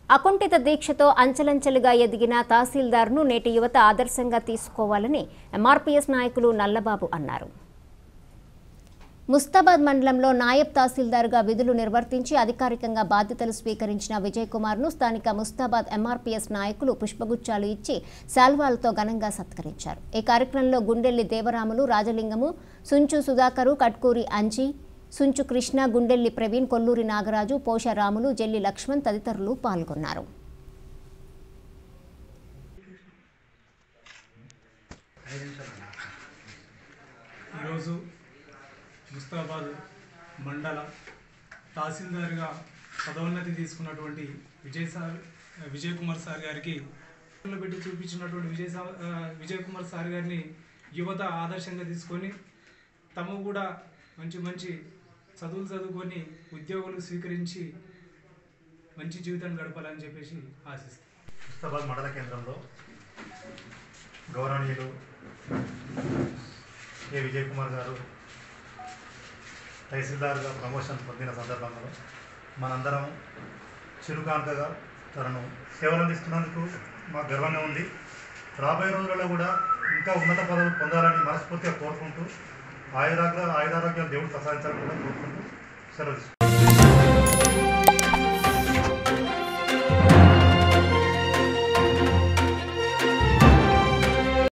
అకుంఠిత దీక్షతో అంచెలంచెలుగా ఎదిగిన తహసీల్దార్ను నేటి యువత ఆదర్శంగా తీసుకోవాలని ఎంఆర్పీఎస్ నాయకులు నల్లబాబు అన్నారు ముస్తాబాద్ మండలంలో నాయబ్ తహసీల్దార్గా విధులు నిర్వర్తించి అధికారికంగా బాధ్యతలు స్వీకరించిన విజయ్ కుమార్ను స్థానిక ముస్తాబాద్ ఎంఆర్పీఎస్ నాయకులు పుష్పగుచ్చాలు ఇచ్చి శాల్వాలతో ఘనంగా సత్కరించారు ఈ కార్యక్రమంలో గుండెల్లి దేవరాములు రాజలింగము సుంచు సుధాకరు కట్కూరి అంజీ సుంచు కృష్ణ గుండెల్లి ప్రవీణ్ కొల్లూరి నాగరాజు పోషరాములు జల్లి లక్ష్మణ్ తదితరులు పాల్గొన్నారు ఈరోజు ముస్తాబాద్ మండల తహసీల్దార్గా పదోన్నతి తీసుకున్నటువంటి విజయ్ సార్ విజయ్ కుమార్ సార్ గారికి లో పెట్టి చూపించినటువంటి విజయ్ సా ఆ, విజయ్ కుమార్ సార్ గారిని యువత ఆదర్శంగా తీసుకొని తమ కూడా మంచి మంచి చదువులు చదువుకొని ఉద్యోగులు స్వీకరించి మంచి జీవితాన్ని గడపాలని చెప్పేసి ఆశిస్తాను ముస్తాబాద్ మండల కేంద్రంలో గౌరవనీయులు ఏ విజయ్ కుమార్ గారు తహసీల్దార్గా ప్రమోషన్ పొందిన సందర్భంలో మనందరం చిరుకాంతగా తనను సేవలు అందిస్తున్నందుకు మాకు గర్వంగా ఉంది రాబోయే రోజులలో కూడా ఇంకా ఉన్నత పదవులు పొందాలని మనస్ఫూర్తిగా కోరుకుంటూ ఆయురాగ్ర ఆయురారోగ్యాలు దేవుడు ప్రసాదించాలని కూడా కోరుకుంటూ సెలవు తీసుకుంటాం